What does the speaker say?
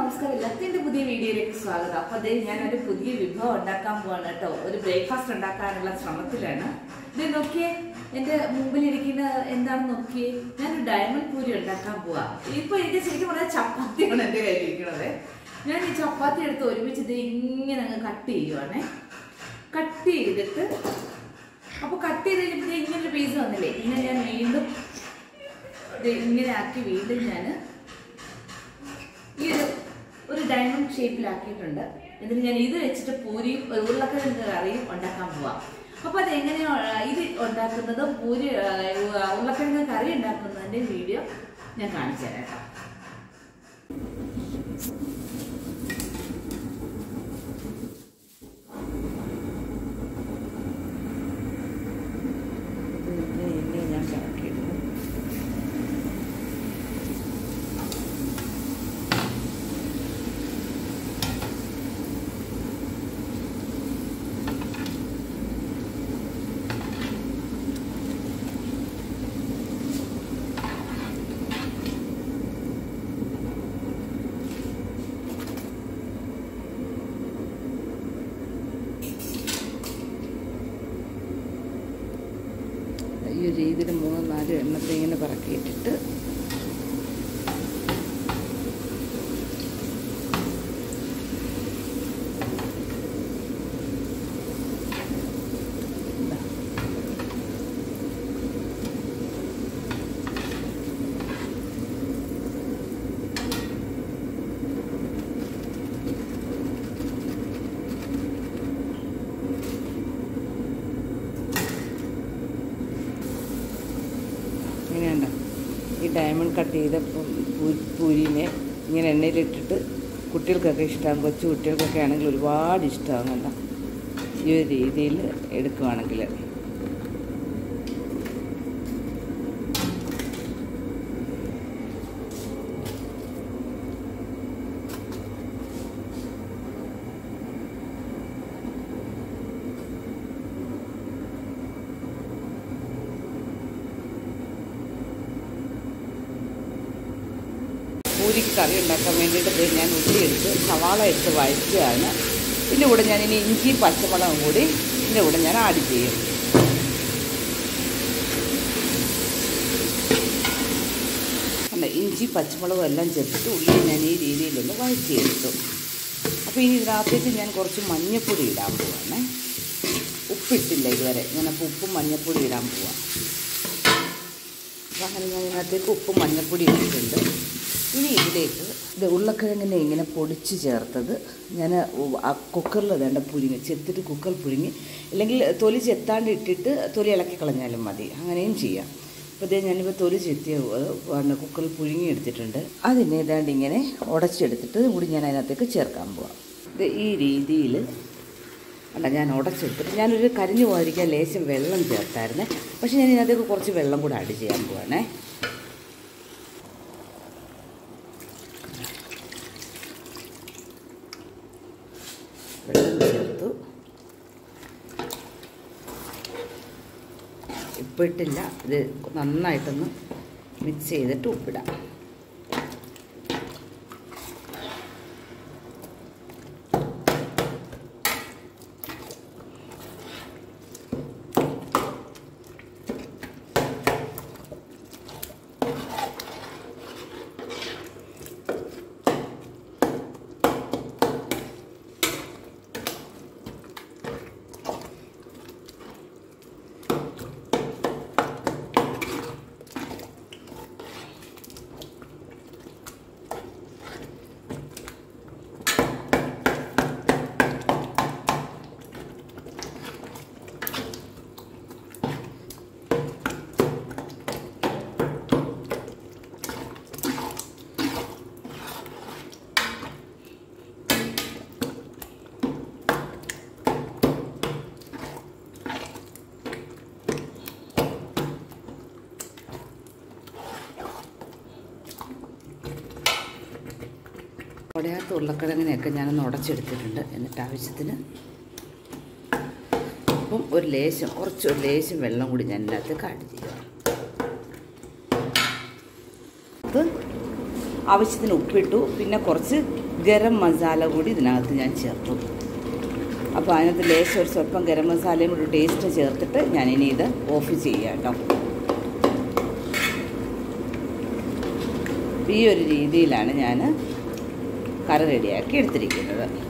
നമസ്കാരം എല്ലാത്തിന്റെ പുതിയ വീഡിയോയിലേക്ക് സ്വാഗതം അപ്പൊ അതേ ഞാനൊരു പുതിയ വിഭവം ഉണ്ടാക്കാൻ പോവാണ് കേട്ടോ ഒരു ബ്രേക്ക്ഫാസ്റ്റ് ഉണ്ടാക്കാനുള്ള ശ്രമത്തിലാണ് ഇത് നോക്കിയേ എന്റെ മുമ്പിലിരിക്കുന്ന എന്താണെന്ന് നോക്കിയേ ഞാനൊരു ഡയമണ്ട് പൂരി ഉണ്ടാക്കാൻ പോവാ ഇപ്പൊ എനിക്ക് ശരിക്കും പറഞ്ഞാൽ ചപ്പാത്തിയാണ് എന്റെ കയ്യിലിരിക്കുന്നത് ഞാൻ ഈ ചപ്പാത്തി എടുത്ത് ഒരുമിച്ച് ഇത് ഇങ്ങനെ അങ്ങ് കട്ട് ചെയ്യുവാണേ കട്ട് ചെയ്തിട്ട് അപ്പൊ കട്ട് ചെയ്ത് കഴിഞ്ഞപ്പോൾ ഇങ്ങനെ ഒരു പീസ് വന്നില്ലേ ഇങ്ങനെ ഞാൻ വീണ്ടും ഇത് ഇങ്ങനെ ആക്കി വീണ്ടും ഞാൻ ഈ ഒരു ഒരു ഡയമണ്ട് ഷേപ്പിലാക്കിയിട്ടുണ്ട് എന്നിട്ട് ഞാൻ ഇത് വെച്ചിട്ട് പൂരിയും ഒരു ഉരുളക്കിഴങ്ങ് കറിയും ഉണ്ടാക്കാൻ പോവാം അപ്പോൾ അത് എങ്ങനെയാ ഇത് ഉണ്ടാക്കുന്നതും പൂരി ആ, ഉരുളക്കിഴങ്ങ് കറി ഉണ്ടാക്കുന്നതിൻ്റെ വീഡിയോ ഞാൻ കാണിച്ചു തരാം കേട്ടോ ഞാൻ കറക്കിയിടുന്നു ഈ ഒരു രീതിയിൽ മൂന്ന് നാല് എണ്ണത്തെ ഇങ്ങനെ പറക്കിയിട്ടിട്ട് ഇതാ. ഇങ്ങനെയുണ്ട് ഈ ഡയമണ്ട് കട്ട് ചെയ്ത പു- പൂ- പൂരിനെ ഇങ്ങനെ എണ്ണയിലിട്ടിട്ട് കുട്ടികൾക്കൊക്കെ ഇഷ്ടമാകും കൊച്ചു കുട്ടികൾക്കൊക്കെ ആണെങ്കിൽ ഒരുപാട് ഇഷ്ടമാകും കണ്ട ഈ ഒരു രീതിയിൽ എടുക്കുവാണെങ്കിൽ പൂരിക്ക് കറി ഉണ്ടാക്കാൻ വേണ്ടിയിട്ട് ദേ ഞാൻ ഉള്ളി എടുത്ത് സവാള എടുത്ത് വഴറ്റുകയാണ് ഇതിൻ്റെ കൂടെ ഞാൻ ഇനി ഇഞ്ചി പച്ചമുളകും കൂടി ഇതിൻ്റെ കൂടെ ഞാൻ ആഡ് ചെയ്യും അല്ല ഇഞ്ചി പച്ചമുളകും എല്ലാം ചേർത്തിട്ട് ഉള്ളി ഞാൻ ഈ രീതിയിലൊന്ന് വഴറ്റിയെടുത്തു അപ്പോൾ ഇനി ഇതിനകത്തേക്ക് ഞാൻ കുറച്ച് മഞ്ഞൾപ്പൊടി ഇടാൻ പോവാണേ ഉപ്പിട്ടില്ല ഇതുവരെ ഞാനപ്പോൾ ഉപ്പും മഞ്ഞൾപ്പൊടി ഇടാൻ പോവാം അപ്പോൾ അങ്ങനെ ഞാൻ ഇതിനകത്തേക്ക് ഉപ്പും മഞ്ഞൾപ്പൊടി ഇട്ടിട്ടുണ്ട് ഇനി ഇതിലേക്ക് ഇത് ഉരുളക്കിഴങ്ങിനെ ഇങ്ങനെ പൊടിച്ച് ചേർത്തത് ഞാൻ ആ കുക്കറിൽ വേണ്ട പുഴുങ്ങി ചെത്തിട്ട് കുക്കർ പുഴുങ്ങി അല്ലെങ്കിൽ തൊലി ചെത്താണ്ട് ഇട്ടിട്ട് തൊലി ഇളക്കി കളഞ്ഞാലും മതി അങ്ങനെയും ചെയ്യാം അപ്പോൾ ഇതേ ഞാനിപ്പോൾ തൊലി ചെത്തിയ പിന്നെ കുക്കറിൽ പുഴുങ്ങി എടുത്തിട്ടുണ്ട് അതിനെ ഏതാണ്ട് ഇങ്ങനെ ഉടച്ചെടുത്തിട്ട് കൂടി ഞാൻ അതിനകത്തേക്ക് ചേർക്കാൻ പോവാം ഇത് ഈ രീതിയിൽ അല്ല ഞാൻ ഉടച്ചെടുത്തിട്ട് ഞാനൊരു കരിഞ്ഞു പോകാതിരിക്കാൻ ലേശം വെള്ളം ചേർത്തായിരുന്നേ പക്ഷെ ഞാൻ ഇതിനകത്തേക്ക് കുറച്ച് വെള്ളം കൂടെ ആഡ് ചെയ്യാൻ പോവാണേ വെള്ളം ചേർത്തു ഉപ്പിട്ടില്ല ഇത് നന്നായിട്ടൊന്ന് മിക്സ് ചെയ്തിട്ട് ഉപ്പിടാം ഉടയാത്ത ഉരുളക്കിഴങ്ങിനെയൊക്കെ ഞാനൊന്ന് ഉടച്ചെടുത്തിട്ടുണ്ട് എന്നിട്ട് ആവശ്യത്തിന് അപ്പം ഒരു ലേശം കുറച്ച് ഒരു ലേശം വെള്ളം കൂടി ഞാൻ ഇതിനകത്തേക്ക് ആഡ് ചെയ്യുക അത് ആവശ്യത്തിന് ഉപ്പിട്ടു പിന്നെ കുറച്ച് ഗരം മസാല കൂടി ഇതിനകത്ത് ഞാൻ ചേർത്തു അപ്പോൾ അതിനകത്ത് ലേശം ഒരു സ്വല്പം ഗരം മസാലയും കൂടി ടേസ്റ്റ് ചേർത്തിട്ട് ഞാനിനി ഇത് ഓഫ് ചെയ്യാം കേട്ടോ ഈ ഒരു രീതിയിലാണ് ഞാൻ കറി റെഡിയാക്കി എടുത്തിരിക്കുന്നത്